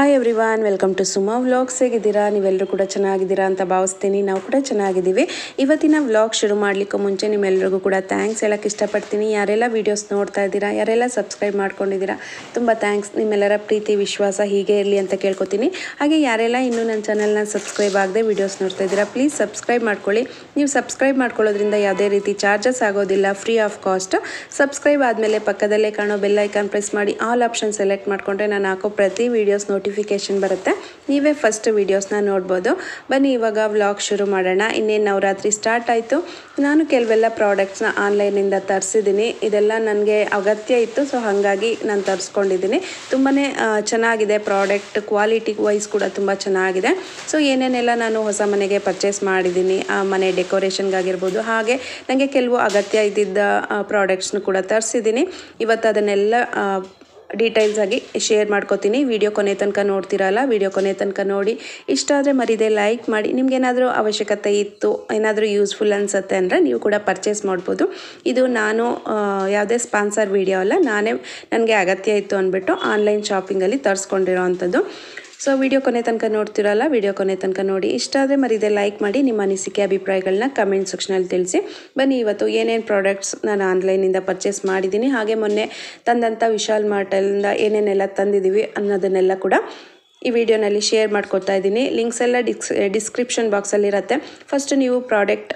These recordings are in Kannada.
hi everyone welcome to Suma vlogs ಹೇಗಿದ್ದೀರಾ ನೀವೆಲ್ಲರೂ ಕೂಡ ಚೆನ್ನಾಗಿದ್ದೀರಾ ಅಂತ ಭಾವಿಸ್ತೀನಿ ನಾವು ಕೂಡ ಚೆನ್ನಾಗಿದ್ದೀವಿ ಇವತ್ತಿನ ವ್ಲಾಗ್ ಶುರು ಮಾಡಲಿಕ್ಕೂ ಮುಂಚೆ ನಿಮ್ಮೆಲ್ಲರಿಗೂ ಕೂಡ ಥ್ಯಾಂಕ್ಸ್ ಹೇಳಕ್ಕೆ ಇಷ್ಟಪಡ್ತೀನಿ ಯಾರೆಲ್ಲ ವೀಡಿಯೋಸ್ ನೋಡ್ತಾ ಇದ್ದೀರಾ ಯಾರೆಲ್ಲ ಸಬ್ಸ್ಕ್ರೈಬ್ ಮಾಡ್ಕೊಂಡಿದ್ದೀರಾ ತುಂಬ ಥ್ಯಾಂಕ್ಸ್ ನಿಮ್ಮೆಲ್ಲರ ಪ್ರೀತಿ ವಿಶ್ವಾಸ ಹೀಗೆ ಇರಲಿ ಅಂತ ಕೇಳ್ಕೊತೀನಿ ಹಾಗೆ ಯಾರೆಲ್ಲ ಇನ್ನೂ ನನ್ನ ಚಾನಲ್ನ ಸಬ್ಸ್ಕ್ರೈಬ್ ಆಗದೆ ವೀಡಿಯೋಸ್ ನೋಡ್ತಾ ಇದ್ದೀರಾ ಪ್ಲೀಸ್ ಸಬ್ಸ್ಕ್ರೈಬ್ ಮಾಡ್ಕೊಳ್ಳಿ ನೀವು ಸಬ್ಸ್ಕ್ರೈಬ್ ಮಾಡ್ಕೊಳ್ಳೋದ್ರಿಂದ ಯಾವುದೇ ರೀತಿ ಚಾರ್ಜಸ್ ಆಗೋದಿಲ್ಲ ಫ್ರೀ ಆಫ್ ಕಾಸ್ಟ್ ಸಬ್ಸ್ಕ್ರೈಬ್ ಆದಮೇಲೆ ಪಕ್ಕದಲ್ಲೇ ಕಾಣೋ ಬೆಲ್ ಐಕಾನ್ ಪ್ರೆಸ್ ಮಾಡಿ ಆಲ್ ಆಪ್ಷನ್ ಸೆಲೆಕ್ಟ್ ಮಾಡಿಕೊಂಡ್ರೆ ನಾನು ಹಾಕೋ ಪ್ರತಿ ವೀಡಿಯೋಸ್ ನೋಟಿಫಿಕೇಶನ್ ಬರುತ್ತೆ ನೀವೇ ಫಸ್ಟ್ ವೀಡಿಯೋಸ್ನ ನೋಡ್ಬೋದು ಬನ್ನಿ ಇವಾಗ ವ್ಲಾಗ್ ಶುರು ಮಾಡೋಣ ಇನ್ನೇನು ನವರಾತ್ರಿ ಸ್ಟಾರ್ಟ್ ಆಯಿತು ನಾನು ಕೆಲವೆಲ್ಲ ಪ್ರಾಡಕ್ಟ್ಸ್ನ ಆನ್ಲೈನಿಂದ ತರಿಸಿದ್ದೀನಿ ಇದೆಲ್ಲ ನನಗೆ ಅಗತ್ಯ ಇತ್ತು ಸೊ ಹಾಗಾಗಿ ನಾನು ತರಿಸ್ಕೊಂಡಿದ್ದೀನಿ ತುಂಬಾ ಚೆನ್ನಾಗಿದೆ ಪ್ರಾಡಕ್ಟ್ ಕ್ವಾಲಿಟಿ ವೈಸ್ ಕೂಡ ತುಂಬ ಚೆನ್ನಾಗಿದೆ ಸೊ ಏನೇನೆಲ್ಲ ನಾನು ಹೊಸ ಮನೆಗೆ ಪರ್ಚೇಸ್ ಮಾಡಿದ್ದೀನಿ ಆ ಮನೆ ಡೆಕೋರೇಷನ್ಗಾಗಿರ್ಬೋದು ಹಾಗೆ ನನಗೆ ಕೆಲವು ಅಗತ್ಯ ಇದ್ದಿದ್ದ ಪ್ರಾಡಕ್ಟ್ಸ್ನು ಕೂಡ ತರಿಸಿದ್ದೀನಿ ಇವತ್ತು ಅದನ್ನೆಲ್ಲ ಆ, ಡೀಟೇಲ್ಸ್ ಆಗಿ ಶೇರ್ ಮಾಡ್ಕೋತೀನಿ ವಿಡಿಯೋ ಕೊನೆ ತನಕ ನೋಡ್ತಿರಲ್ಲ ವಿಡಿಯೋ ಕೊನೆ ತನಕ ನೋಡಿ ಇಷ್ಟ ಆದರೆ ಮರಿದೆ ಲೈಕ್ ಮಾಡಿ ನಿಮ್ಗೇನಾದರೂ ಅವಶ್ಯಕತೆ ಇತ್ತು ಏನಾದರೂ ಯೂಸ್ಫುಲ್ ಅನಿಸುತ್ತೆ ಅಂದರೆ ನೀವು ಕೂಡ ಪರ್ಚೇಸ್ ಮಾಡ್ಬೋದು ಇದು ನಾನು ಆ, ಯಾವುದೇ ಸ್ಪಾನ್ಸರ್ ವಿಡಿಯೋ ಅಲ್ಲ ನಾನೇ ನನಗೆ ಅಗತ್ಯ ಇತ್ತು ಅಂದ್ಬಿಟ್ಟು ಆನ್ಲೈನ್ ಶಾಪಿಂಗಲ್ಲಿ ತರಿಸ್ಕೊಂಡಿರೋ ಅಂಥದ್ದು ಸೊ ವಿಡಿಯೋ ಕೊನೆ ತನಕ ನೋಡ್ತಿರಲ್ಲ ವಿಡಿಯೋ ಕೊನೆ ತನಕ ನೋಡಿ ಇಷ್ಟ ಆದರೆ ಮರಿದೆ ಲೈಕ್ ಮಾಡಿ ನಿಮ್ಮ ಅನಿಸಿಕೆ ಅಭಿಪ್ರಾಯಗಳನ್ನ ಕಮೆಂಟ್ ಸೆಕ್ಷನಲ್ಲಿ ತಿಳಿಸಿ ಬನ್ನಿ ಇವತ್ತು ಏನೇನು ಪ್ರಾಡಕ್ಟ್ಸ್ ನಾನು ಆನ್ಲೈನಿಂದ ಪರ್ಚೇಸ್ ಮಾಡಿದ್ದೀನಿ ಹಾಗೆ ಮೊನ್ನೆ ತಂದಂಥ ವಿಶಾಲ್ ಮಾರ್ಟಲ್ಲಿಂದ ಏನೇನೆಲ್ಲ ತಂದಿದ್ದೀವಿ ಅನ್ನೋದನ್ನೆಲ್ಲ ಕೂಡ ಈ ವಿಡಿಯೋನಲ್ಲಿ ಶೇರ್ ಮಾಡ್ಕೊತಾ ಇದ್ದೀನಿ ಲಿಂಕ್ಸ್ ಎಲ್ಲ ಡಿಸ್ ಡಿಸ್ಕ್ರಿಪ್ಷನ್ ಬಾಕ್ಸಲ್ಲಿರುತ್ತೆ ಫಸ್ಟ್ ನೀವು ಪ್ರಾಡಕ್ಟ್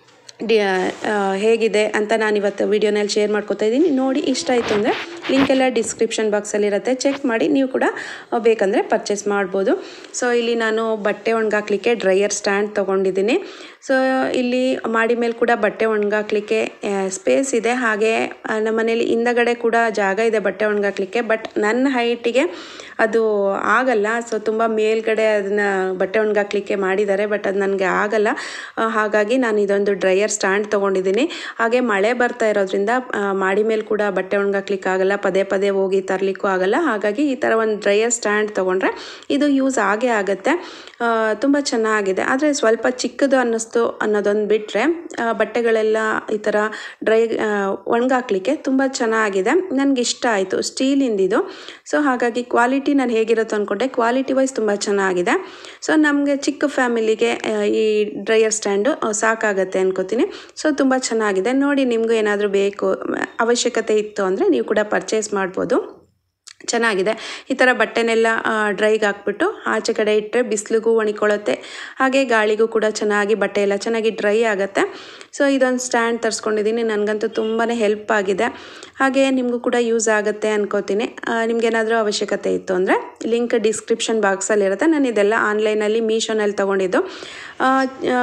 ಡಿ ಆ, ಹೇಗಿದೆ ಅಂತ ನಾನು ಇವತ್ತು ವೀಡಿಯೋನಲ್ಲಿ ಶೇರ್ ಮಾಡ್ಕೊತಾ ಇದ್ದೀನಿ ನೋಡಿ ಇಷ್ಟ ಆಯಿತು ಅಂದರೆ ಲಿಂಕ್ ಎಲ್ಲ ಡಿಸ್ಕ್ರಿಪ್ಷನ್ ಬಾಕ್ಸಲ್ಲಿರುತ್ತೆ ಚೆಕ್ ಮಾಡಿ ನೀವು ಕೂಡ ಆ, ಬೇಕಂದರೆ ಪರ್ಚೇಸ್ ಮಾಡ್ಬೋದು ಸೊ ಇಲ್ಲಿ ನಾನು ಬಟ್ಟೆ ಒಣಗಾಕ್ಲಿಕ್ಕೆ ಡ್ರೈಯರ್ ಸ್ಟ್ಯಾಂಡ್ ತೊಗೊಂಡಿದ್ದೀನಿ ಸೊ ಇಲ್ಲಿ ಮಾಡಿ ಮೇಲೆ ಕೂಡ ಬಟ್ಟೆ ಒಣಗಾಕ್ಲಿಕ್ಕೆ ಸ್ಪೇಸ್ ಇದೆ ಹಾಗೆ ಆ, ನಮ್ಮ ಮನೇಲಿ ಹಿಂದಗಡೆ ಕೂಡ ಜಾಗ ಇದೆ ಬಟ್ಟೆ ಒಣಗಾಕ್ಲಿಕ್ಕೆ ಬಟ್ ನನ್ನ ಹೈಟಿಗೆ ಅದು ಆಗಲ್ಲ ಸೊ ತುಂಬ ಮೇಲ್ಗಡೆ ಅದನ್ನು ಬಟ್ಟೆ ಒಣಗಾಕ್ಲಿಕ್ಕೆ ಮಾಡಿದ್ದಾರೆ ಬಟ್ ಅದು ನನಗೆ ಆಗಲ್ಲ ಆ, ಹಾಗಾಗಿ ನಾನು ಇದೊಂದು ಡ್ರೈಯರ್ ಸ್ಟ್ಯಾಂಡ್ ತೊಗೊಂಡಿದ್ದೀನಿ ಹಾಗೆ ಮಳೆ ಬರ್ತಾ ಇರೋದ್ರಿಂದ ಆ, ಮಾಡಿ ಮೇಲೆ ಕೂಡ ಬಟ್ಟೆ ಒಣಗಾಕ್ಲಿಕ್ಕೆ ಆಗಲ್ಲ ಪದೇ ಪದೇ ಹೋಗಿ ತರಲಿಕ್ಕೂ ಆಗಲ್ಲ ಹಾಗಾಗಿ ಈ ಥರ ಒಂದು ಡ್ರೈಯರ್ ಸ್ಟ್ಯಾಂಡ್ ತೊಗೊಂಡ್ರೆ ಇದು ಯೂಸ್ ಆಗೇ ಆಗುತ್ತೆ ತುಂಬ ಚೆನ್ನಾಗಿದೆ ಆದರೆ ಸ್ವಲ್ಪ ಚಿಕ್ಕದು ಅನ್ನಿಸ್ತು ಅನ್ನೋದೊಂದು ಬಿಟ್ಟರೆ ಬಟ್ಟೆಗಳೆಲ್ಲ ಈ ಥರ ಡ್ರೈ ಒಣಗಾಕ್ಲಿಕ್ಕೆ ತುಂಬ ಚೆನ್ನಾಗಿದೆ ನನಗೆ ಇಷ್ಟ ಆಯಿತು ಸ್ಟೀಲಿಂದಿದು ಸೊ ಹಾಗಾಗಿ ಕ್ವಾಲಿಟಿ ನಾನು ಹೇಗಿರುತ್ತೆ ಅಂದ್ಕೊಂಡೆ ಕ್ವಾಲಿಟಿ ವೈಸ್ ತುಂಬ ಚೆನ್ನಾಗಿದೆ ಸೊ ನಮಗೆ ಚಿಕ್ಕ ಫ್ಯಾಮಿಲಿಗೆ ಈ ಡ್ರೈಯರ್ ಸ್ಟ್ಯಾಂಡು ಸಾಕಾಗತ್ತೆ ಅನ್ಕೋತೀನಿ ಸೊ ತುಂಬ ಚೆನ್ನಾಗಿದೆ ನೋಡಿ ನಿಮಗೂ ಏನಾದರೂ ಬೇಕು ಅವಶ್ಯಕತೆ ಇತ್ತು ಅಂದರೆ ನೀವು ಕೂಡ ಪರ್ಚೇಸ್ ಮಾಡ್ಬೋದು ಚೆನ್ನಾಗಿದೆ ಈ ಥರ ಬಟ್ಟೆನೆಲ್ಲ ಡ್ರೈಗೆ ಹಾಕ್ಬಿಟ್ಟು ಆಚೆ ಕಡೆ ಇಟ್ಟರೆ ಬಿಸಿಲಿಗೂ ಒಣಕೊಳ್ಳುತ್ತೆ ಹಾಗೆ ಗಾಳಿಗೂ ಕೂಡ ಚೆನ್ನಾಗಿ ಬಟ್ಟೆ ಎಲ್ಲ ಚೆನ್ನಾಗಿ ಡ್ರೈ ಆಗುತ್ತೆ ಸೊ ಇದೊಂದು ಸ್ಟ್ಯಾಂಡ್ ತರಿಸ್ಕೊಂಡಿದ್ದೀನಿ ನನಗಂತೂ ತುಂಬಾ ಹೆಲ್ಪ್ ಆಗಿದೆ ಹಾಗೆ ನಿಮಗೂ ಕೂಡ ಯೂಸ್ ಆಗುತ್ತೆ ಅನ್ಕೋತೀನಿ ನಿಮ್ಗೇನಾದರೂ ಅವಶ್ಯಕತೆ ಇತ್ತು ಅಂದರೆ ಲಿಂಕ್ ಡಿಸ್ಕ್ರಿಪ್ಷನ್ ಬಾಕ್ಸಲ್ಲಿರುತ್ತೆ ನಾನು ಇದೆಲ್ಲ ಆನ್ಲೈನಲ್ಲಿ ಮೀಶೋನಲ್ಲಿ ತೊಗೊಂಡಿದ್ದು ಆ, ಆ,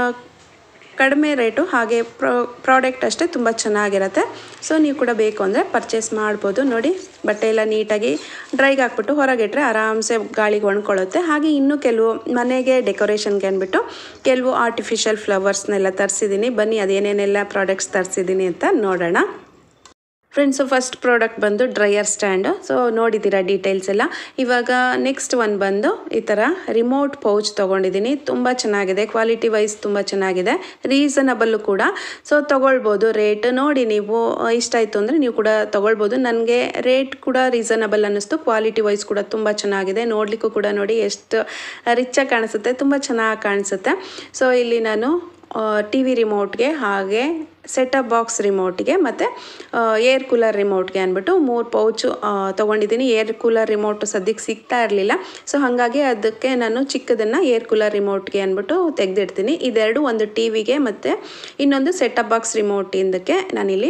ಕಡಿಮೆ ರೇಟು ಹಾಗೆ ಪ್ರೊ ಪ್ರಾಡಕ್ಟ್ ಅಷ್ಟೇ ತುಂಬ ಚೆನ್ನಾಗಿರುತ್ತೆ ಸೊ ನೀವು ಕೂಡ ಬೇಕು ಅಂದರೆ ಪರ್ಚೇಸ್ ಮಾಡ್ಬೋದು ನೋಡಿ ಬಟ್ಟೆ ಎಲ್ಲ ನೀಟಾಗಿ ಡ್ರೈಗೆ ಹಾಕ್ಬಿಟ್ಟು ಹೊರಗಿಟ್ರೆ ಆರಾಮ್ಸೆ ಗಾಳಿಗೆ ಒಣ್ಕೊಳ್ಳುತ್ತೆ ಹಾಗೆ ಇನ್ನೂ ಕೆಲವು ಮನೆಗೆ ಡೆಕೋರೇಷನ್ಗೆ ಅಂದ್ಬಿಟ್ಟು ಕೆಲವು ಆರ್ಟಿಫಿಷಿಯಲ್ ಫ್ಲವರ್ಸ್ನೆಲ್ಲ ತರಿಸಿದ್ದೀನಿ ಬನ್ನಿ ಅದೇನೇನೆಲ್ಲ ಪ್ರಾಡಕ್ಟ್ಸ್ ತರಿಸಿದ್ದೀನಿ ಅಂತ ನೋಡೋಣ ಫ್ರೆಂಡ್ಸು ಫಸ್ಟ್ ಪ್ರಾಡಕ್ಟ್ ಬಂದು ಡ್ರೈಯರ್ ಸ್ಟ್ಯಾಂಡು ಸೊ ನೋಡಿದ್ದೀರಾ ಡೀಟೇಲ್ಸ್ ಎಲ್ಲ ಇವಾಗ ನೆಕ್ಸ್ಟ್ ಒನ್ ಬಂದು ಈ ಥರ ರಿಮೋಟ್ ಪೌಚ್ ತೊಗೊಂಡಿದ್ದೀನಿ ತುಂಬ ಚೆನ್ನಾಗಿದೆ ಕ್ವಾಲಿಟಿ ವೈಸ್ ತುಂಬ ಚೆನ್ನಾಗಿದೆ ರೀಸನಬಲ್ಲು ಕೂಡ ಸೊ ತೊಗೊಳ್ಬೋದು ರೇಟ್ ನೋಡಿ ನೀವು ಆ, ಇಷ್ಟ ಆಯಿತು ಅಂದರೆ ನೀವು ಕೂಡ ತೊಗೊಳ್ಬೋದು ನನಗೆ ರೇಟ್ ಕೂಡ ರೀಸನಬಲ್ ಅನ್ನಿಸ್ತು ಕ್ವಾಲಿಟಿ ವೈಸ್ ಕೂಡ ತುಂಬ ಚೆನ್ನಾಗಿದೆ ನೋಡಲಿಕ್ಕೂ ಕೂಡ ನೋಡಿ ಎಷ್ಟು ರಿಚಾಗಿ ಕಾಣಿಸುತ್ತೆ ತುಂಬ ಚೆನ್ನಾಗಿ ಕಾಣಿಸುತ್ತೆ ಸೊ ಇಲ್ಲಿ ನಾನು ಟಿ ವಿ ರಿಮೋಟ್ಗೆ ಹಾಗೆ ಸೆಟಪ್ ಬಾಕ್ಸ್ ರಿಮೋಟ್ಗೆ ಮತ್ತು ಏರ್ ಕೂಲರ್ ರಿಮೋಟ್ಗೆ ಅಂದ್ಬಿಟ್ಟು ಮೂರು ಪೌಚು ತೊಗೊಂಡಿದ್ದೀನಿ ಏರ್ ಕೂಲರ್ ರಿಮೋಟ್ ಸದ್ಯಕ್ಕೆ ಸಿಗ್ತಾ ಇರಲಿಲ್ಲ ಸೊ ಹಾಗಾಗಿ ಅದಕ್ಕೆ ನಾನು ಚಿಕ್ಕದನ್ನು ಏರ್ ಕೂಲರ್ ರಿಮೋಟ್ಗೆ ಅಂದ್ಬಿಟ್ಟು ತೆಗೆದಿಡ್ತೀನಿ ಇದೆರಡು ಒಂದು ಟಿ ವಿಗೆ ಮತ್ತು ಇನ್ನೊಂದು ಸೆಟಪ್ ಬಾಕ್ಸ್ ರಿಮೋಟಿಂದಕ್ಕೆ ನಾನಿಲ್ಲಿ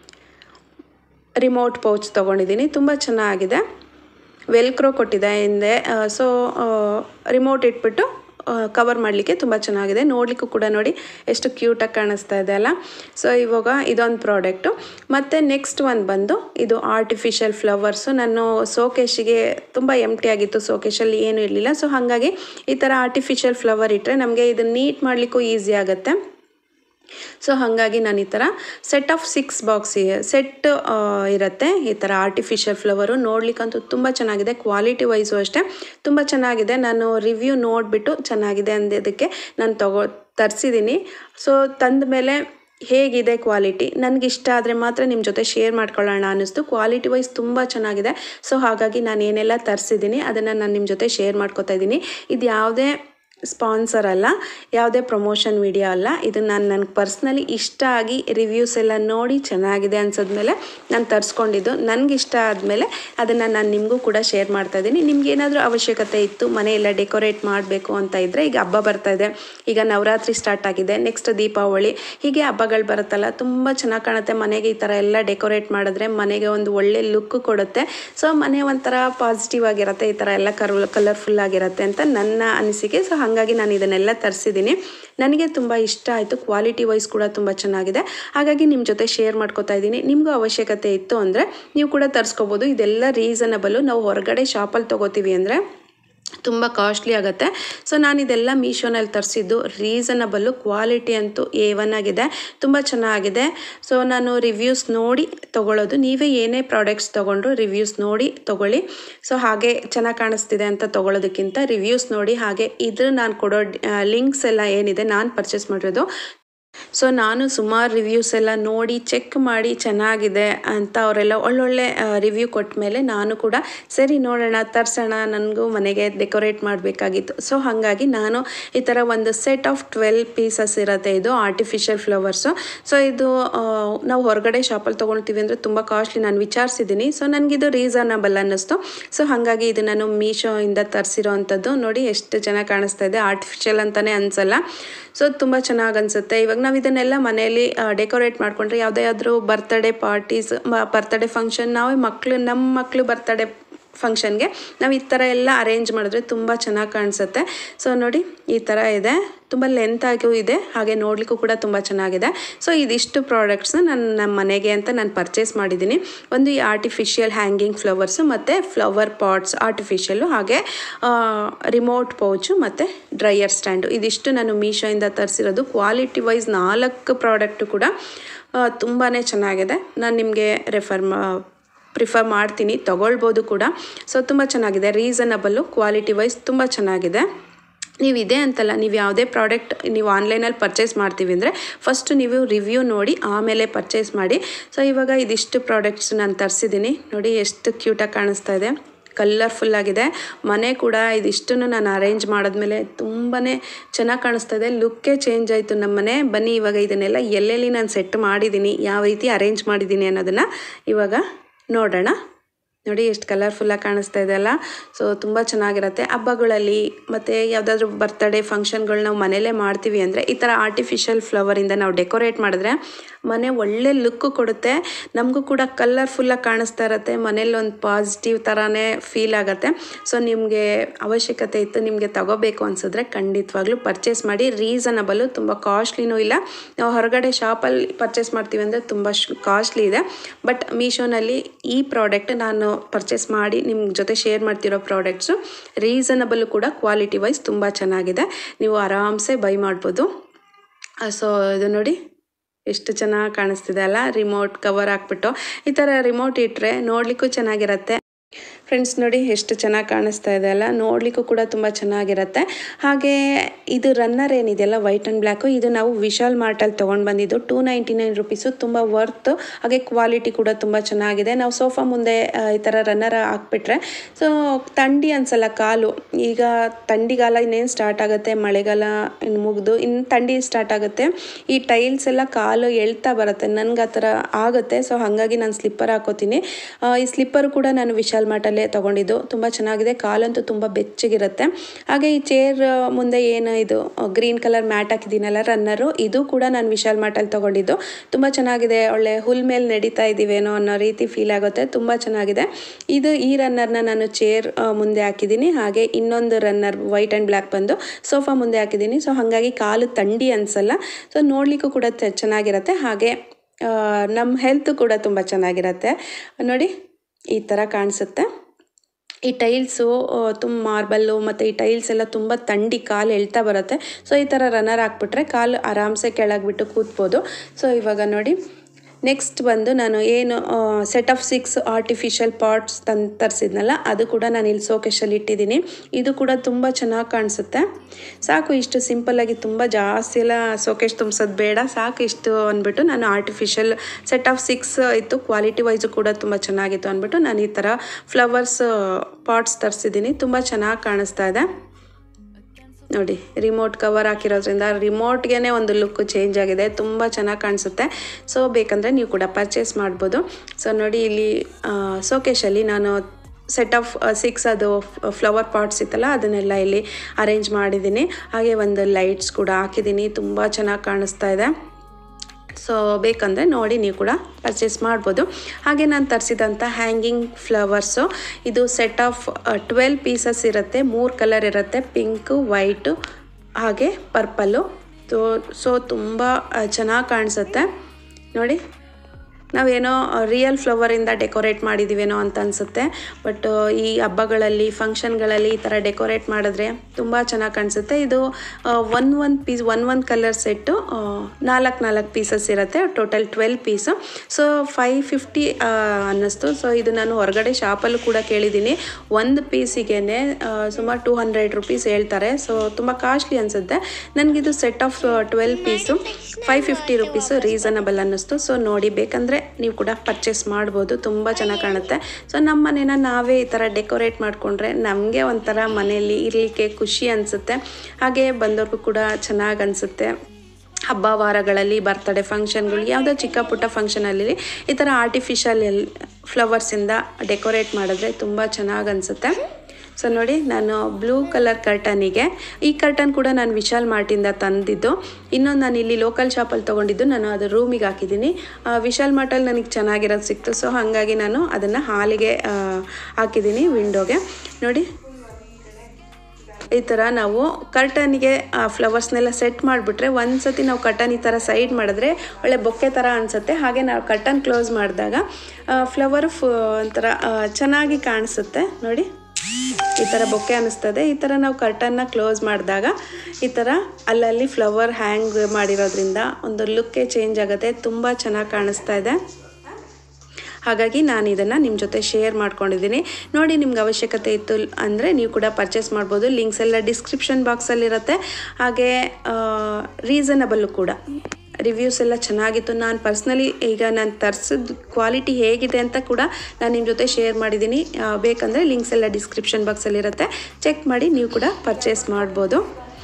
ರಿಮೋಟ್ ಪೌಚ್ ತೊಗೊಂಡಿದ್ದೀನಿ ತುಂಬ ಚೆನ್ನಾಗಿದೆ ವೆಲ್ಕ್ರೋ ಕೊಟ್ಟಿದೆ ಹಿಂದೆ ಸೊ ರಿಮೋಟ್ ಇಟ್ಬಿಟ್ಟು ಕವರ್ ಮಾಡಲಿಕ್ಕೆ ತುಂಬ ಚೆನ್ನಾಗಿದೆ ನೋಡಲಿಕ್ಕೂ ಕೂಡ ನೋಡಿ ಎಷ್ಟು ಕ್ಯೂಟಾಗಿ ಕಾಣಿಸ್ತಾ ಇದೆ ಅಲ್ಲ ಸೊ ಇವಾಗ ಇದೊಂದು ಪ್ರಾಡಕ್ಟು ಮತ್ತು ನೆಕ್ಸ್ಟ್ ಒನ್ ಬಂದು ಇದು ಆರ್ಟಿಫಿಷಿಯಲ್ ಫ್ಲವರ್ಸು ನಾನು ಸೋಕೇಶಿಗೆ ತುಂಬ ಎಂಟಿ ಆಗಿತ್ತು ಸೋಕೇಶಲ್ಲಿ ಏನೂ ಇರಲಿಲ್ಲ ಸೊ ಹಾಗಾಗಿ ಈ ಥರ ಆರ್ಟಿಫಿಷಿಯಲ್ ಫ್ಲವರ್ ಇಟ್ಟರೆ ನಮಗೆ ಇದನ್ನು ನೀಟ್ ಮಾಡಲಿಕ್ಕೂ ಈಸಿ ಆಗುತ್ತೆ ಸೊ ಹಾಗಾಗಿ ನಾನು ಈ ಥರ set of six box set ಇರುತ್ತೆ ಈ ಥರ ಆರ್ಟಿಫಿಷಿಯಲ್ ಫ್ಲವರು ನೋಡ್ಲಿಕ್ಕಂತೂ ತುಂಬ ಚೆನ್ನಾಗಿದೆ ಕ್ವಾಲಿಟಿ ವೈಸು ಅಷ್ಟೇ ತುಂಬ ಚೆನ್ನಾಗಿದೆ ನಾನು ರಿವ್ಯೂ ನೋಡಿಬಿಟ್ಟು ಚೆನ್ನಾಗಿದೆ ಅಂದಿದ್ದಕ್ಕೆ ನಾನು ತಗೋ ತರಿಸಿದ್ದೀನಿ ಸೊ ತಂದ ಮೇಲೆ ಹೇಗಿದೆ ಕ್ವಾಲಿಟಿ ನನಗೆ ಇಷ್ಟ ಆದರೆ ಮಾತ್ರ ನಿಮ್ಮ ಜೊತೆ ಶೇರ್ ಮಾಡ್ಕೊಳ್ಳೋಣ ಅನ್ನಿಸ್ತು ಕ್ವಾಲಿಟಿ ವೈಸ್ ತುಂಬ ಚೆನ್ನಾಗಿದೆ ಸೊ ಹಾಗಾಗಿ ನಾನು ಏನೆಲ್ಲ ತರಿಸಿದ್ದೀನಿ ಅದನ್ನು ನಾನು ನಿಮ್ಮ ಜೊತೆ ಶೇರ್ ಮಾಡ್ಕೊತಾ ಇದ್ದೀನಿ ಇದು ಯಾವುದೇ ಸ್ಪಾನ್ಸರ್ ಅಲ್ಲ ಯಾವುದೇ ಪ್ರಮೋಷನ್ ವಿಡಿಯೋ ಅಲ್ಲ ಇದು ನಾನು ನನಗೆ ಪರ್ಸ್ನಲಿ ಇಷ್ಟ ಆಗಿ ರಿವ್ಯೂಸ್ ಎಲ್ಲ ನೋಡಿ ಚೆನ್ನಾಗಿದೆ ಅನ್ಸಿದ್ಮೇಲೆ ನಾನು ತರಿಸ್ಕೊಂಡಿದ್ದು ನನಗೆ ಇಷ್ಟ ಆದಮೇಲೆ ಅದನ್ನು ನಾನು ನಿಮಗೂ ಕೂಡ ಶೇರ್ ಮಾಡ್ತಾ ಇದ್ದೀನಿ ನಿಮ್ಗೆ ಏನಾದರೂ ಅವಶ್ಯಕತೆ ಇತ್ತು ಮನೆಯೆಲ್ಲ ಡೆಕೋರೇಟ್ ಮಾಡಬೇಕು ಅಂತ ಇದ್ದರೆ ಈಗ ಹಬ್ಬ ಬರ್ತಾ ಇದೆ ಈಗ ನವರಾತ್ರಿ ಸ್ಟಾರ್ಟ್ ಆಗಿದೆ ನೆಕ್ಸ್ಟ್ ದೀಪಾವಳಿ ಹೀಗೆ ಹಬ್ಬಗಳು ಬರುತ್ತಲ್ಲ ತುಂಬ ಚೆನ್ನಾಗಿ ಕಾಣುತ್ತೆ ಮನೆಗೆ ಈ ಥರ ಎಲ್ಲ ಡೆಕೋರೇಟ್ ಮಾಡಿದ್ರೆ ಮನೆಗೆ ಒಂದು ಒಳ್ಳೆ ಲುಕ್ ಕೊಡುತ್ತೆ ಸೊ ಮನೆ ಒಂಥರ ಪಾಸಿಟಿವ್ ಆಗಿರುತ್ತೆ ಈ ಥರ ಎಲ್ಲ ಕರ್ ಕಲರ್ಫುಲ್ ಆಗಿರುತ್ತೆ ಅಂತ ನನ್ನ ಅನಿಸಿಕೆ ಸೊ ಹಾಗಾಗಿ ನಾನು ಇದನ್ನೆಲ್ಲ ತರಿಸಿದ್ದೀನಿ ನನಗೆ ತುಂಬ ಇಷ್ಟ ಆಯಿತು ಕ್ವಾಲಿಟಿ ವೈಸ್ ಕೂಡ ತುಂಬ ಚೆನ್ನಾಗಿದೆ ಹಾಗಾಗಿ ನಿಮ್ಮ ಜೊತೆ ಶೇರ್ ಮಾಡ್ಕೋತಾ ಇದ್ದೀನಿ ನಿಮಗೂ ಅವಶ್ಯಕತೆ ಇತ್ತು ಅಂದರೆ ನೀವು ಕೂಡ ತರಿಸ್ಕೋಬೋದು ಇದೆಲ್ಲ ರೀಸನಬಲು ನಾವು ಹೊರಗಡೆ ಶಾಪಲ್ಲಿ ತೊಗೋತೀವಿ ಅಂದರೆ ತುಂಬ ಕಾಸ್ಟ್ಲಿ ಆಗುತ್ತೆ ಸೊ ನಾನು ಇದೆಲ್ಲ ಮೀಶೋನಲ್ಲಿ ತರಿಸಿದ್ದು ರೀಸನಬಲ್ಲು ಕ್ವಾಲಿಟಿ ಅಂತೂ ಎ ಒನ್ ಆಗಿದೆ ತುಂಬ ಚೆನ್ನಾಗಿದೆ ಸೊ ನಾನು ರಿವ್ಯೂಸ್ ನೋಡಿ ತೊಗೊಳ್ಳೋದು ನೀವೇ ಏನೇ ಪ್ರಾಡಕ್ಟ್ಸ್ ತೊಗೊಂಡ್ರು ರಿವ್ಯೂಸ್ ನೋಡಿ ತೊಗೊಳ್ಳಿ ಸೊ ಹಾಗೆ ಚೆನ್ನಾಗಿ ಕಾಣಿಸ್ತಿದೆ ಅಂತ ತೊಗೊಳೋದಕ್ಕಿಂತ ರಿವ್ಯೂಸ್ ನೋಡಿ ಹಾಗೆ ಇದ್ರ ನಾನು ಕೊಡೋ ಲಿಂಕ್ಸ್ ಎಲ್ಲ ಏನಿದೆ ನಾನು ಪರ್ಚೇಸ್ ಮಾಡಿರೋದು ಸೊ ನಾನು ಸುಮಾರು ರಿವ್ಯೂಸ್ ಎಲ್ಲ ನೋಡಿ ಚೆಕ್ ಮಾಡಿ ಚೆನ್ನಾಗಿದೆ ಅಂತ ಅವರೆಲ್ಲ ಒಳ್ಳೊಳ್ಳೆ ರಿವ್ಯೂ ಕೊಟ್ಟ ಮೇಲೆ ನಾನು ಕೂಡ ಸರಿ ನೋಡೋಣ ತರ್ಸೋಣ ನನಗೂ ಮನೆಗೆ ಡೆಕೋರೇಟ್ ಮಾಡಬೇಕಾಗಿತ್ತು ಸೊ ಹಾಗಾಗಿ ನಾನು ಈ ಥರ ಒಂದು ಸೆಟ್ ಆಫ್ ಟ್ವೆಲ್ ಪೀಸಸ್ ಇರುತ್ತೆ ಇದು ಆರ್ಟಿಫಿಷಿಯಲ್ ಫ್ಲವರ್ಸು ಸೊ ಇದು ಆ, ನಾವು ಹೊರಗಡೆ ಶಾಪಲ್ಲಿ ತೊಗೊಳ್ತೀವಿ ಅಂದರೆ ತುಂಬ ಕಾಸ್ಟ್ಲಿ ನಾನು ವಿಚಾರಿಸಿದ್ದೀನಿ ಸೊ ನನಗಿದು ರೀಸನಬಲ್ ಅನ್ನಿಸ್ತು ಸೊ ಹಾಗಾಗಿ ಇದು ನಾನು ಮೀಶೋಯಿಂದ ತರಿಸಿರೋ ಅಂಥದ್ದು ನೋಡಿ ಎಷ್ಟು ಚೆನ್ನಾಗಿ ಕಾಣಿಸ್ತಾ ಇದೆ ಆರ್ಟಿಫಿಷಿಯಲ್ ಅಂತಲೇ ಅನಿಸಲ್ಲ ಸೊ ತುಂಬ ಚೆನ್ನಾಗಿ ಅನಿಸುತ್ತೆ ಇವಾಗ ನಾವು ಇದನ್ನೆಲ್ಲ ಮನೆಯಲ್ಲಿ ಡೆಕೋರೇಟ್ ಮಾಡಿಕೊಂಡ್ರೆ ಯಾವುದೇ ಆದರೂ ಬರ್ತ್ಡೇ ಪಾರ್ಟೀಸ್ ಬರ್ತ್ಡೇ ಫಂಕ್ಷನ್ ನಾವೇ ಮಕ್ಕಳು ನಮ್ಮ ಮಕ್ಕಳು ಬರ್ತ್ಡೇ ಫಂಕ್ಷನ್ಗೆ ನಾವು ಈ ಥರ ಎಲ್ಲ ಅರೇಂಜ್ ಮಾಡಿದ್ರೆ ತುಂಬ ಚೆನ್ನಾಗಿ ಕಾಣಿಸುತ್ತೆ ಸೊ ನೋಡಿ ಈ ಥರ ಇದೆ ತುಂಬ ಲೆಂತ್ ಆಗಿಯೂ ಇದೆ ಹಾಗೆ ನೋಡಲಿಕ್ಕೂ ಕೂಡ ತುಂಬ ಚೆನ್ನಾಗಿದೆ ಸೊ ಇದಿಷ್ಟು ಪ್ರಾಡಕ್ಟ್ಸ್ನ ನಾನು ನಮ್ಮ ಮನೆಗೆ ಅಂತ ನಾನು ಪರ್ಚೇಸ್ ಮಾಡಿದ್ದೀನಿ ಒಂದು ಈ ಆರ್ಟಿಫಿಷಿಯಲ್ ಹ್ಯಾಂಗಿಂಗ್ ಫ್ಲವರ್ಸು ಮತ್ತು ಫ್ಲವರ್ ಪಾಟ್ಸ್ ಆರ್ಟಿಫಿಷಿಯಲ್ಲು ಹಾಗೆ ರಿಮೋಟ್ ಪೌಚು ಮತ್ತು ಡ್ರೈಯರ್ ಸ್ಟ್ಯಾಂಡು ಇದಿಷ್ಟು ನಾನು ಮೀಶೋಯಿಂದ ತರಿಸಿರೋದು ಕ್ವಾಲಿಟಿ ವೈಸ್ ನಾಲ್ಕು ಪ್ರಾಡಕ್ಟು ಕೂಡ ತುಂಬಾ ಚೆನ್ನಾಗಿದೆ ನಾನು ನಿಮಗೆ ರೆಫರ್ ಮಾ ಪ್ರಿಫರ್ ಮಾಡ್ತೀನಿ ತೊಗೊಳ್ಬೋದು ಕೂಡ ಸೊ ತುಂಬ ಚೆನ್ನಾಗಿದೆ ರೀಸನಬಲ್ಲು ಕ್ವಾಲಿಟಿ ವೈಸ್ ತುಂಬ ಚೆನ್ನಾಗಿದೆ ನೀವು ಇದೆ ಅಂತಲ್ಲ ನೀವು ಯಾವುದೇ ಪ್ರಾಡಕ್ಟ್ ನೀವು ಆನ್ಲೈನಲ್ಲಿ ಪರ್ಚೇಸ್ ಮಾಡ್ತೀವಿ ಅಂದರೆ ಫಸ್ಟ್ ನೀವು ರಿವ್ಯೂ ನೋಡಿ ಆಮೇಲೆ ಪರ್ಚೇಸ್ ಮಾಡಿ ಸೊ ಇವಾಗ ಇದಿಷ್ಟು ಪ್ರಾಡಕ್ಟ್ಸ್ ನಾನು ತರಿಸಿದ್ದೀನಿ ನೋಡಿ ಎಷ್ಟು ಕ್ಯೂಟಾಗಿ ಕಾಣಿಸ್ತಾ ಇದೆ ಕಲರ್ಫುಲ್ ಆಗಿದೆ ಮನೆ ಕೂಡ ಇದಿಷ್ಟನ್ನು ನಾನು ಅರೇಂಜ್ ಮಾಡಿದ್ಮೇಲೆ ತುಂಬಾ ಚೆನ್ನಾಗಿ ಕಾಣಿಸ್ತಾ ಇದೆ ಲುಕ್ಕೇ ಚೇಂಜ್ ಆಯಿತು ನಮ್ಮ ಮನೆ ಬನ್ನಿ ಇವಾಗ ಇದನ್ನೆಲ್ಲ ಎಲ್ಲೆಲ್ಲಿ ನಾನು ಸೆಟ್ ಮಾಡಿದ್ದೀನಿ ಯಾವ ರೀತಿ ಅರೇಂಜ್ ಮಾಡಿದ್ದೀನಿ ಅನ್ನೋದನ್ನು ಇವಾಗ ನೋಡೋಣ ನೋಡಿ ಎಷ್ಟು ಕಲರ್ಫುಲ್ಲಾಗಿ ಕಾಣಿಸ್ತಾ ಇದೆ ಅಲ್ಲ ಸೊ ತುಂಬ ಚೆನ್ನಾಗಿರುತ್ತೆ ಹಬ್ಬಗಳಲ್ಲಿ ಮತ್ತು ಯಾವುದಾದ್ರೂ ಬರ್ತ್ಡೇ ಫಂಕ್ಷನ್ಗಳು ನಾವು ಮನೇಲೇ ಮಾಡ್ತೀವಿ ಅಂದರೆ ಈ ಥರ ಆರ್ಟಿಫಿಷಿಯಲ್ ಫ್ಲವರಿಂದ ನಾವು ಡೆಕೋರೇಟ್ ಮಾಡಿದ್ರೆ ಮನೆ ಒಳ್ಳೆ ಲುಕ್ ಕೊಡುತ್ತೆ ನಮಗೂ ಕೂಡ ಕಲರ್ಫುಲ್ಲಾಗಿ ಕಾಣಿಸ್ತಾ ಇರುತ್ತೆ ಮನೇಲಿ ಒಂದು ಪಾಸಿಟಿವ್ ಥರನೇ ಫೀಲ್ ಆಗುತ್ತೆ ಸೊ ನಿಮಗೆ ಅವಶ್ಯಕತೆ ಇತ್ತು ನಿಮಗೆ ತಗೋಬೇಕು ಅನಿಸಿದ್ರೆ ಖಂಡಿತವಾಗ್ಲೂ ಪರ್ಚೇಸ್ ಮಾಡಿ ರೀಸನಬಲು ತುಂಬ ಕಾಸ್ಟ್ಲಿನೂ ಇಲ್ಲ ನಾವು ಹೊರಗಡೆ ಶಾಪಲ್ಲಿ ಪರ್ಚೇಸ್ ಮಾಡ್ತೀವಿ ಅಂದರೆ ತುಂಬ ಕಾಸ್ಟ್ಲಿ ಇದೆ ಬಟ್ ಮೀಶೋನಲ್ಲಿ ಈ ಪ್ರಾಡಕ್ಟ್ ನಾನು ಪರ್ಚೇಸ್ ಮಾಡಿ ನಿಮ್ಮ ಜೊತೆ ಶೇರ್ ಮಾಡ್ತಿರೋ ಪ್ರಾಡಕ್ಟ್ಸು ರೀಸನಬಲ್ ಕೂಡ ಕ್ವಾಲಿಟಿ ವೈಸ್ ತುಂಬ ಚೆನ್ನಾಗಿದೆ ನೀವು ಆರಾಮ್ಸೆ ಬೈ ಮಾಡ್ಬೋದು ಸೊ ಇದು ನೋಡಿ ಎಷ್ಟು ಚೆನ್ನಾಗಿ ಕಾಣಿಸ್ತಿದೆ ಅಲ್ಲ ರಿಮೋಟ್ ಕವರ್ ಹಾಕ್ಬಿಟ್ಟು ಈ ಥರ ರಿಮೋಟ್ ಇಟ್ಟರೆ ನೋಡಲಿಕ್ಕೂ ಚೆನ್ನಾಗಿರುತ್ತೆ ಫ್ರೆಂಡ್ಸ್ ನೋಡಿ ಎಷ್ಟು ಚೆನ್ನಾಗಿ ಕಾಣಿಸ್ತಾ ಇದೆ ಅಲ್ಲ ನೋಡಲಿಕ್ಕೂ ಕೂಡ ತುಂಬ ಚೆನ್ನಾಗಿರುತ್ತೆ ಹಾಗೆ ಇದು ರನ್ನರ್ ಏನಿದೆಯಲ್ಲ ವೈಟ್ ಆ್ಯಂಡ್ ಬ್ಲ್ಯಾಕು ಇದು ನಾವು ವಿಶಾಲ್ ಮಾರ್ಟಲ್ಲಿ ತೊಗೊಂಡು ಬಂದಿದ್ದು ಟೂ ನೈಂಟಿ ನೈನ್ ರುಪೀಸು ತುಂಬ ವರ್ತ್ ಹಾಗೆ ಕ್ವಾಲಿಟಿ ಕೂಡ ತುಂಬ ಚೆನ್ನಾಗಿದೆ ನಾವು ಸೋಫಾ ಮುಂದೆ ಆ, ಈ ಥರ ರನ್ನರ್ ಹಾಕ್ಬಿಟ್ರೆ ಸೊ ಥಂಡಿ ಅನ್ಸಲ್ಲ ಕಾಲು ಈಗ ಥಂಡಿಗಾಲ ಇನ್ನೇನು ಸ್ಟಾರ್ಟ್ ಆಗುತ್ತೆ ಮಳೆಗಾಲ ಇನ್ನು ಮುಗಿದು ಇನ್ನು ಥಂಡಿ ಸ್ಟಾರ್ಟ್ ಆಗುತ್ತೆ ಈ ಟೈಲ್ಸ್ ಎಲ್ಲ ಕಾಲು ಎಳ್ತಾ ಬರುತ್ತೆ ನನಗೆ ಆ ಥರ ಆಗುತ್ತೆ ಸೊ ಹಾಗಾಗಿ ನಾನು ಸ್ಲಿಪ್ಪರ್ ಹಾಕೋತೀನಿ ಆ, ಈ ಸ್ಲಿಪ್ಪರ್ ಕೂಡ ನಾನು ವಿಶಾಲ್ ಮಾರ್ಟಲ್ಲೇ ತೊಗೊಂಡಿದ್ದು ತುಂಬ ಚೆನ್ನಾಗಿದೆ ಕಾಲಂತೂ ತುಂಬ ಬೆಚ್ಚಗಿರುತ್ತೆ ಹಾಗೆ ಈ ಚೇರ್ ಮುಂದೆ ಏನು ಇದು ಗ್ರೀನ್ ಕಲರ್ ಮ್ಯಾಟ್ ಹಾಕಿದ್ದೀನಲ್ಲ ರನ್ನರು ಇದು ಕೂಡ ನಾನು ವಿಶಾಲ್ ಮಾರ್ಟಲ್ಲಿ ತೊಗೊಂಡಿದ್ದು ತುಂಬ ಚೆನ್ನಾಗಿದೆ ಒಳ್ಳೆ ಹುಲ್ ಮೇಲೆ ನಡೀತಾ ಇದ್ದೀವೇನೋ ಅನ್ನೋ ರೀತಿ ಫೀಲ್ ಆಗುತ್ತೆ ತುಂಬ ಚೆನ್ನಾಗಿದೆ ಇದು ಈ ರನ್ನರ್ನ ನಾನು ಚೇರ್ ಮುಂದೆ ಹಾಕಿದ್ದೀನಿ ಹಾಗೆ ಇನ್ನೊಂದು ರನ್ನರ್ ವೈಟ್ ಆ್ಯಂಡ್ ಬ್ಲ್ಯಾಕ್ ಬಂದು ಸೋಫಾ ಮುಂದೆ ಹಾಕಿದ್ದೀನಿ ಸೊ ಹಾಗಾಗಿ ಕಾಲು ಥಂಡಿ ಅನಿಸಲ್ಲ ಸೊ ನೋಡಲಿಕ್ಕೂ ಕೂಡ ತ- ಚೆನ್ನಾಗಿರುತ್ತೆ ಹಾಗೆ ಆ, ನಮ್ಮ ಹೆಲ್ತ್ ಕೂಡ ತುಂಬ ಚೆನ್ನಾಗಿರುತ್ತೆ ನೋಡಿ ಈ ಥರ ಕಾಣಿಸುತ್ತೆ ಈ ಟೈಲ್ಸು ತುಂಬ ಮಾರ್ಬಲ್ಲು ಮತ್ತು ಈ ಟೈಲ್ಸ್ ಎಲ್ಲ ತುಂಬ ಥಂಡಿ ಕಾಲು ಎಳ್ತಾ ಬರುತ್ತೆ ಸೊ ಈ ಥರ ರನ್ನರ್ ಹಾಕ್ಬಿಟ್ರೆ ಕಾಲು ಆರಾಮ್ಸೆ ಕೆಳಗೆ ಬಿಟ್ಟು ಕೂತ್ಬೋದು ಸೊ ಇವಾಗ ನೋಡಿ ನೆಕ್ಸ್ಟ್ ಬಂದು ನಾನು ಏನು set of six artificial pots ತನ್ ತರಿಸಿದ್ನಲ್ಲ ಅದು ಕೂಡ ನಾನು ಇಲ್ಲಿ ಸೋಕೇಶಲ್ಲಿ ಇಟ್ಟಿದ್ದೀನಿ ಇದು ಕೂಡ ತುಂಬ ಚೆನ್ನಾಗಿ ಕಾಣಿಸುತ್ತೆ ಸಾಕು ಇಷ್ಟು ಸಿಂಪಲ್ಲಾಗಿ ತುಂಬ ಜಾಸ್ತಿ ಎಲ್ಲ ಸೋಕೇಶ್ ತುಂಬಿಸೋದು ಬೇಡ ಸಾಕು ಇಷ್ಟು ಅಂದ್ಬಿಟ್ಟು ನಾನು ಆರ್ಟಿಫಿಷಿಯಲ್ ಸೆಟ್ ಆಫ್ ಸಿಕ್ಸ್ ಇತ್ತು ಕ್ವಾಲಿಟಿ ವೈಸು ಕೂಡ ತುಂಬ ಚೆನ್ನಾಗಿತ್ತು ಅಂದ್ಬಿಟ್ಟು ನಾನು ಈ ಥರ ಫ್ಲವರ್ಸ್ ಪಾಟ್ಸ್ ತರಿಸಿದ್ದೀನಿ ತುಂಬ ಚೆನ್ನಾಗಿ ಕಾಣಿಸ್ತಾ ಇದೆ ನೋಡಿ ರಿಮೋಟ್ ಕವರ್ ಹಾಕಿರೋದ್ರಿಂದ ರಿಮೋಟ್ಗೆ ಒಂದು ಲುಕ್ ಚೇಂಜ್ ಆಗಿದೆ ತುಂಬ ಚೆನ್ನಾಗಿ ಕಾಣಿಸುತ್ತೆ ಸೊ ಬೇಕಂದರೆ ನೀವು ಕೂಡ ಪರ್ಚೇಸ್ ಮಾಡ್ಬೋದು ಸೊ ನೋಡಿ ಇಲ್ಲಿ ಸೋಕೇಶಲ್ಲಿ ನಾನು ಸೆಟ್ ಆಫ್ ಸಿಕ್ಸ್ ಅದು ಫ್ಲವರ್ ಪಾಟ್ಸ್ ಇತ್ತಲ್ಲ ಅದನ್ನೆಲ್ಲ ಇಲ್ಲಿ ಅರೇಂಜ್ ಮಾಡಿದ್ದೀನಿ ಹಾಗೆ ಒಂದು ಲೈಟ್ಸ್ ಕೂಡ ಹಾಕಿದ್ದೀನಿ ತುಂಬ ಚೆನ್ನಾಗಿ ಕಾಣಿಸ್ತಾ ಇದೆ ಸೊ ಬೇಕಂದರೆ ನೋಡಿ ನೀವು ಕೂಡ ಪರ್ಚೇಸ್ ಮಾಡ್ಬೋದು ಹಾಗೆ ನಾನು ತರಿಸಿದಂಥ ಹ್ಯಾಂಗಿಂಗ್ ಫ್ಲವರ್ಸು ಇದು ಸೆಟ್ ಆಫ್ ಟ್ವೆಲ್ ಪೀಸಸ್ ಇರುತ್ತೆ ಮೂರು ಕಲರ್ ಇರುತ್ತೆ ಪಿಂಕು ವೈಟು ಹಾಗೆ ಪರ್ಪಲ್ಲು ತೋ ಸೊ ತುಂಬ ಚೆನ್ನಾಗಿ ಕಾಣಿಸುತ್ತೆ ನೋಡಿ ನಾವೇನೋ ರಿಯಲ್ ಫ್ಲವರಿಂದ ಡೆಕೋರೇಟ್ ಮಾಡಿದ್ದೀವೇನೋ ಅಂತ ಅನಿಸುತ್ತೆ ಬಟ್ ಈ ಹಬ್ಬಗಳಲ್ಲಿ ಫಂಕ್ಷನ್ಗಳಲ್ಲಿ ಈ ಥರ ಡೆಕೋರೇಟ್ ಮಾಡಿದ್ರೆ ತುಂಬ ಚೆನ್ನಾಗಿ ಕಾಣಿಸುತ್ತೆ ಇದು one one piece one one colour set ನಾಲ್ಕು ನಾಲ್ಕು ಪೀಸಸ್ ಇರುತ್ತೆ total twelve piece so five fifty ಅನ್ನಿಸ್ತು ಸೊ ಇದು ನಾನು ಹೊರಗಡೆ ಶಾಪಲ್ಲೂ ಕೂಡ ಕೇಳಿದ್ದೀನಿ ಒಂದು ಪೀಸಿಗೆ ಸುಮಾರು ಟೂ ಹಂಡ್ರೆಡ್ ರುಪೀಸ್ ಹೇಳ್ತಾರೆ ಸೊ ತುಂಬ ಕಾಸ್ಟ್ಲಿ ಅನಿಸುತ್ತೆ ನನಗಿದು set of twelve piece five fifty rupees reasonable ಅನ್ನಿಸ್ತು ಸೊ ನೋಡಿ ಬೇಕಂದರೆ ನೀವು ಕೂಡ ಪರ್ಚೇಸ್ ಮಾಡ್ಬೋದು ತುಂಬ ಚೆನ್ನಾಗಿ ಕಾಣುತ್ತೆ ಸೊ ನಮ್ಮ ಮನೇನ ನಾವೇ ಈ ಥರ ಡೆಕೋರೇಟ್ ಮಾಡಿಕೊಂಡ್ರೆ ನಮಗೆ ಒಂಥರ ಮನೆಯಲ್ಲಿ ಇರಲಿಕ್ಕೆ ಖುಷಿ ಅನಿಸುತ್ತೆ ಹಾಗೆ ಬಂದವ್ರಿಗೂ ಕೂಡ ಚೆನ್ನಾಗಿ ಅನಿಸುತ್ತೆ ಹಬ್ಬ ವಾರಗಳಲ್ಲಿ ಬರ್ತಡೇ ಫಂಕ್ಷನ್ಗಳು ಯಾವುದೋ ಚಿಕ್ಕ ಪುಟ್ಟ ಫಂಕ್ಷನಲ್ಲಿ ಈ ಥರ ಆರ್ಟಿಫಿಷಿಯಲ್ ಎಲ್ ಫ್ಲವರ್ಸಿಂದ ಡೆಕೋರೇಟ್ ಮಾಡಿದ್ರೆ ತುಂಬ ಚೆನ್ನಾಗಿ ಅನಿಸುತ್ತೆ ಸೊ ನೋಡಿ ನಾನು ಬ್ಲೂ ಕಲರ್ ಕರ್ಟನಿಗೆ ಈ ಕರ್ಟನ್ ಕೂಡ ನಾನು ವಿಶಾಲ್ ಮಾರ್ಟಿಂದ ತಂದಿದ್ದು ಇನ್ನೊಂದು ನಾನು ಇಲ್ಲಿ ಲೋಕಲ್ ಶಾಪಲ್ಲಿ ತೊಗೊಂಡಿದ್ದು ನಾನು ಅದು ರೂಮಿಗೆ ಹಾಕಿದ್ದೀನಿ ಆ, ವಿಶಾಲ್ ಮಾರ್ಟಲ್ಲಿ ನನಗೆ ಚೆನ್ನಾಗಿರೋದು ಸಿಕ್ತು ಸೊ ಹಾಗಾಗಿ ನಾನು ಅದನ್ನು ಹಾಲಿಗೆ ಆ, ಹಾಕಿದ್ದೀನಿ ವಿಂಡೋಗೆ ನೋಡಿ ಈ ಥರ ನಾವು ಕರ್ಟನ್ಗೆ ಆ ಫ್ಲವರ್ಸ್ನೆಲ್ಲ ಸೆಟ್ ಮಾಡಿಬಿಟ್ರೆ ಒಂದು ಸತಿ ನಾವು ಕರ್ಟನ್ ಈ ಥರ ಸೈಡ್ ಮಾಡಿದ್ರೆ ಒಳ್ಳೆ ಬೊಕ್ಕೆ ಥರ ಅನಿಸುತ್ತೆ ಹಾಗೆ ನಾವು ಕರ್ಟನ್ ಕ್ಲೋಸ್ ಮಾಡಿದಾಗ ಫ್ಲವರ್ ಫು ಒಂಥರ ಆ, ಚೆನ್ನಾಗಿ ಕಾಣಿಸುತ್ತೆ ನೋಡಿ ಈ ಥರ ಬೊಕ್ಕೆ ಅನ್ನಿಸ್ತದೆ ಈ ಥರ ನಾವು ಕರ್ಟನ್ನ ಕ್ಲೋಸ್ ಮಾಡಿದಾಗ ಈ ಥರ ಅಲ್ಲಲ್ಲಿ ಫ್ಲವರ್ ಹ್ಯಾಂಗ್ ಮಾಡಿರೋದ್ರಿಂದ ಒಂದು ಲುಕ್ಕೇ ಚೇಂಜ್ ಆಗುತ್ತೆ ತುಂಬ ಚೆನ್ನಾಗಿ ಕಾಣಿಸ್ತಾ ಇದೆ ಹಾಗಾಗಿ ನಾನು ಇದನ್ನು ನಿಮ್ಮ ಜೊತೆ ಶೇರ್ ಮಾಡ್ಕೊಂಡಿದ್ದೀನಿ ನೋಡಿ ನಿಮ್ಗೆ ಅವಶ್ಯಕತೆ ಇತ್ತು ಅಂದರೆ ನೀವು ಕೂಡ ಪರ್ಚೇಸ್ ಮಾಡ್ಬೋದು ಲಿಂಕ್ಸ್ ಎಲ್ಲ ಡಿಸ್ಕ್ರಿಪ್ಷನ್ ಬಾಕ್ಸಲ್ಲಿರುತ್ತೆ ಹಾಗೆ ರೀಸನಬಲ್ಲು ಕೂಡ ರಿವ್ಯೂಸ್ ಎಲ್ಲ ಚೆನ್ನಾಗಿತ್ತು ನಾನು ಪರ್ಸ್ನಲಿ ಈಗ ನಾನು ತರಿಸಿದ ಕ್ವಾಲಿಟಿ ಹೇಗಿದೆ ಅಂತ ಕೂಡ ನಾನು ನಿಮ್ಮ ಜೊತೆ ಶೇರ್ ಮಾಡಿದ್ದೀನಿ ಆ, ಬೇಕಂದರೆ ಲಿಂಕ್ಸ್ ಎಲ್ಲ ಡಿಸ್ಕ್ರಿಪ್ಷನ್ ಬಾಕ್ಸಲ್ಲಿರುತ್ತೆ ಚೆಕ್ ಮಾಡಿ ನೀವು ಕೂಡ ಪರ್ಚೇಸ್ ಮಾಡ್ಬೋದು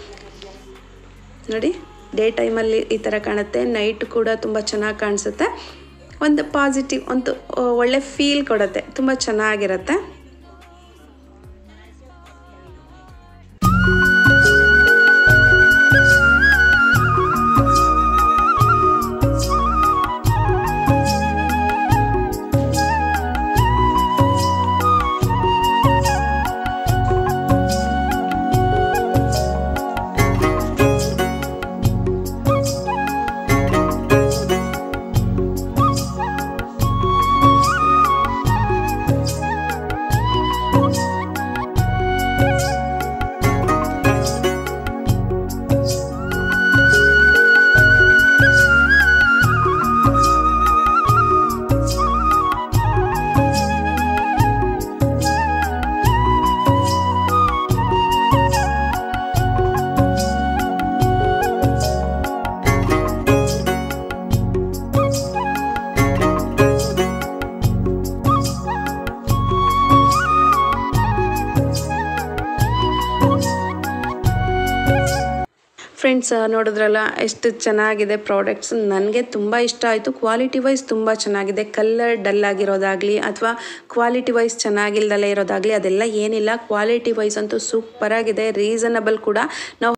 ನೋಡಿ ಡೇ ಟೈಮಲ್ಲಿ ಈ ಥರ ಕಾಣುತ್ತೆ ನೈಟ್ ಕೂಡ ತುಂಬ ಚೆನ್ನಾಗಿ ಕಾಣಿಸುತ್ತೆ ಒಂದು ಪಾಸಿಟಿವ್ ಒಂದು ಆ, ಒಳ್ಳೆ ಫೀಲ್ ಕೊಡುತ್ತೆ ತುಂಬ ಚೆನ್ನಾಗಿರುತ್ತೆ ಫ್ರೆಂಡ್ಸ್ ನೋಡಿದ್ರಲ್ಲ ಎಷ್ಟು ಚೆನ್ನಾಗಿದೆ ಪ್ರಾಡಕ್ಟ್ಸ್ ನನಗೆ ತುಂಬ ಇಷ್ಟ ಆಯಿತು ಕ್ವಾಲಿಟಿ ವೈಸ್ ತುಂಬ ಚೆನ್ನಾಗಿದೆ ಕಲರ್ ಡಲ್ ಆಗಿರೋದಾಗಲಿ ಅಥವಾ ಕ್ವಾಲಿಟಿ ವೈಸ್ ಚೆನ್ನಾಗಿಲ್ದಲೇ ಇರೋದಾಗಲಿ ಅದೆಲ್ಲ ಏನಿಲ್ಲ ಕ್ವಾಲಿಟಿ ವೈಸ್ ಅಂತೂ ಸೂಪರಾಗಿದೆ ರೀಸನಬಲ್ ಕೂಡ ನಾವು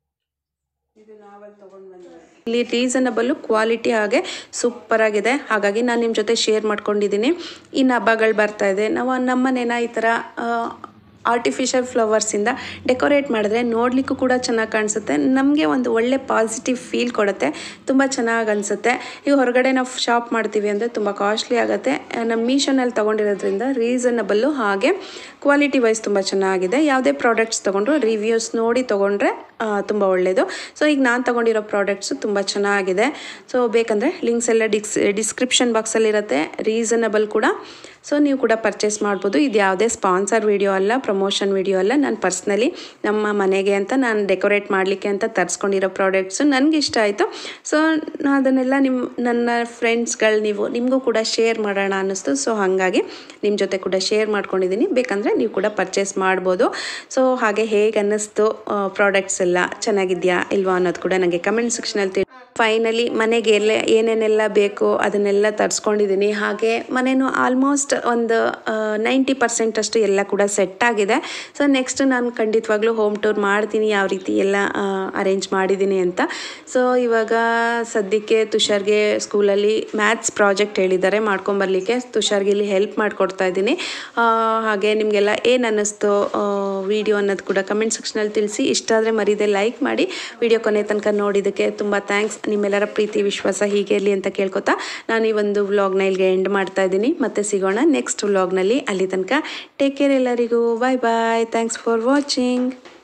ಇಲ್ಲಿ ರೀಸನಬಲ್ಲು ಕ್ವಾಲಿಟಿ ಹಾಗೆ ಸೂಪರ್ ಆಗಿದೆ ಹಾಗಾಗಿ ನಾನು ನಿಮ್ಮ ಜೊತೆ ಶೇರ್ ಮಾಡ್ಕೊಂಡಿದ್ದೀನಿ ಇನ್ನು ಹಬ್ಬಗಳು ಬರ್ತಾ ಇದೆ ನಾವು ನಮ್ಮನೇನ ಈ ಥರ ಆರ್ಟಿಫಿಷಿಯಲ್ ಫ್ಲವರ್ಸಿಂದ ಡೆಕೋರೇಟ್ ಮಾಡಿದ್ರೆ ನೋಡಲಿಕ್ಕೂ ಕೂಡ ಚೆನ್ನಾಗಿ ಕಾಣಿಸುತ್ತೆ ನಮಗೆ ಒಂದು ಒಳ್ಳೆ ಪಾಸಿಟಿವ್ ಫೀಲ್ ಕೊಡುತ್ತೆ ತುಂಬ ಚೆನ್ನಾಗಿ ಅನಿಸುತ್ತೆ ಈಗ ಹೊರಗಡೆ ನಾವು ಶಾಪ್ ಮಾಡ್ತೀವಿ ಅಂದರೆ ತುಂಬ ಕಾಸ್ಟ್ಲಿ ಆಗುತ್ತೆ ನಮ್ಮ ಮೀಶೋನಲ್ಲಿ ತೊಗೊಂಡಿರೋದ್ರಿಂದ ರೀಸನಬಲ್ಲು ಹಾಗೆ ಕ್ವಾಲಿಟಿ ವೈಸ್ ತುಂಬ ಚೆನ್ನಾಗಿದೆ ಯಾವುದೇ ಪ್ರಾಡಕ್ಟ್ಸ್ ತೊಗೊಂಡ್ರು ರಿವ್ಯೂಸ್ ನೋಡಿ ತೊಗೊಂಡ್ರೆ ತುಂಬ ಒಳ್ಳೆಯದು ಸೊ ಈಗ ನಾನು ತೊಗೊಂಡಿರೋ ಪ್ರಾಡಕ್ಟ್ಸು ತುಂಬ ಚೆನ್ನಾಗಿದೆ ಸೊ ಬೇಕಂದರೆ ಲಿಂಕ್ಸ್ ಎಲ್ಲ ಡಿಕ್ಸ್ ಡಿಸ್ಕ್ರಿಪ್ಷನ್ ಬಾಕ್ಸಲ್ಲಿರುತ್ತೆ ರೀಸನಬಲ್ ಕೂಡ ಸೊ ನೀವು ಕೂಡ ಪರ್ಚೇಸ್ ಮಾಡ್ಬೋದು ಇದು ಯಾವುದೇ ಸ್ಪಾನ್ಸರ್ ವಿಡಿಯೋ ಅಲ್ಲ ಪ್ರಮೋಷನ್ ವಿಡಿಯೋ ಅಲ್ಲ ನಾನು ಪರ್ಸ್ನಲಿ ನಮ್ಮ ಮನೆಗೆ ಅಂತ ನಾನು ಡೆಕೋರೇಟ್ ಮಾಡಲಿಕ್ಕೆ ಅಂತ ತರಿಸ್ಕೊಂಡಿರೋ ಪ್ರಾಡಕ್ಟ್ಸು ನನಗೆ ಇಷ್ಟ ಆಯಿತು ಸೊ ಅದನ್ನೆಲ್ಲ ನಿಮ್ಮ ನನ್ನ ಫ್ರೆಂಡ್ಸ್ಗಳು ನೀವು ನಿಮಗೂ ಕೂಡ ಶೇರ್ ಮಾಡೋಣ ಅನ್ನಿಸ್ತು ಸೊ ಹಾಗಾಗಿ ನಿಮ್ಮ ಜೊತೆ ಕೂಡ ಶೇರ್ ಮಾಡ್ಕೊಂಡಿದ್ದೀನಿ ಬೇಕಂದರೆ ನೀವು ಕೂಡ ಪರ್ಚೇಸ್ ಮಾಡ್ಬೋದು ಸೊ ಹಾಗೆ ಹೇಗೆ ಅನ್ನಿಸ್ತು ಪ್ರಾಡಕ್ಟ್ಸ್ ಎಲ್ಲ ಚೆನ್ನಾಗಿದೆಯಾ ಇಲ್ವಾ ಅನ್ನೋದು ಕೂಡ ನನಗೆ ಕಮೆಂಟ್ ಸೆಕ್ಷನಲ್ಲಿ ತಿಳಿ ಫೈನಲಿ ಮನೆಗೆ ಎಲ್ಲ ಏನೇನೆಲ್ಲ ಬೇಕು ಅದನ್ನೆಲ್ಲ ತರಿಸ್ಕೊಂಡಿದ್ದೀನಿ ಹಾಗೆ ಮನೇನು ಆಲ್ಮೋಸ್ಟ್ ಒಂದು ನೈಂಟಿ ಪರ್ಸೆಂಟ್ ಅಷ್ಟು ಎಲ್ಲ ಕೂಡ ಸೆಟ್ ಆಗಿದೆ ಸೊ ನೆಕ್ಸ್ಟ್ ನಾನು ಖಂಡಿತವಾಗ್ಲೂ ಹೋಮ್ ಟೂರ್ ಮಾಡ್ತೀನಿ ಯಾವ ರೀತಿ ಎಲ್ಲ ಅರೇಂಜ್ ಮಾಡಿದ್ದೀನಿ ಅಂತ ಸೊ ಇವಾಗ ಸದ್ಯಕ್ಕೆ ತುಷಾರ್ಗೆ ಸ್ಕೂಲಲ್ಲಿ ಮ್ಯಾಥ್ಸ್ ಪ್ರಾಜೆಕ್ಟ್ ಹೇಳಿದ್ದಾರೆ ಮಾಡ್ಕೊಂಬರ್ಲಿಕ್ಕೆ ತುಷಾರ್ಗೆ ಇಲ್ಲಿ ಹೆಲ್ಪ್ ಮಾಡಿಕೊಡ್ತಾ ಇದ್ದೀನಿ ಆ, ಹಾಗೆ ನಿಮಗೆಲ್ಲ ಏನು ಅನ್ನಿಸ್ತು ವಿಡಿಯೋ ಅನ್ನೋದು ಕೂಡ ಕಮೆಂಟ್ ಸೆಕ್ಷನಲ್ಲಿ ತಿಳಿಸಿ ಇಷ್ಟ ಆದರೆ ಮರೀದೆ ಲೈಕ್ ಮಾಡಿ ವಿಡಿಯೋ ಕೊನೆ ತನಕ ನೋಡಿದ್ದಕ್ಕೆ ತುಂಬ ಥ್ಯಾಂಕ್ಸ್ ನಿಮ್ಮೆಲ್ಲರ ಪ್ರೀತಿ ವಿಶ್ವಾಸ ಹೀಗೆ ಇರಲಿ ಅಂತ ಕೇಳ್ಕೊತಾ ನಾನು ಈ ಒಂದು ವ್ಲಾಗ್ನ ಇಲ್ಲಿಗೆ ಎಂಡ್ ಮಾಡ್ತಾ ಇದ್ದೀನಿ ಮತ್ತೆ ಸಿಗೋಣ ನೆಕ್ಸ್ಟ್ ವ್ಲಾಗ್ನಲ್ಲಿ ಅಲ್ಲಿ ತನಕ ಟೇಕ್ ಕೇರ್ ಎಲ್ಲರಿಗೂ bye bye thanks for watching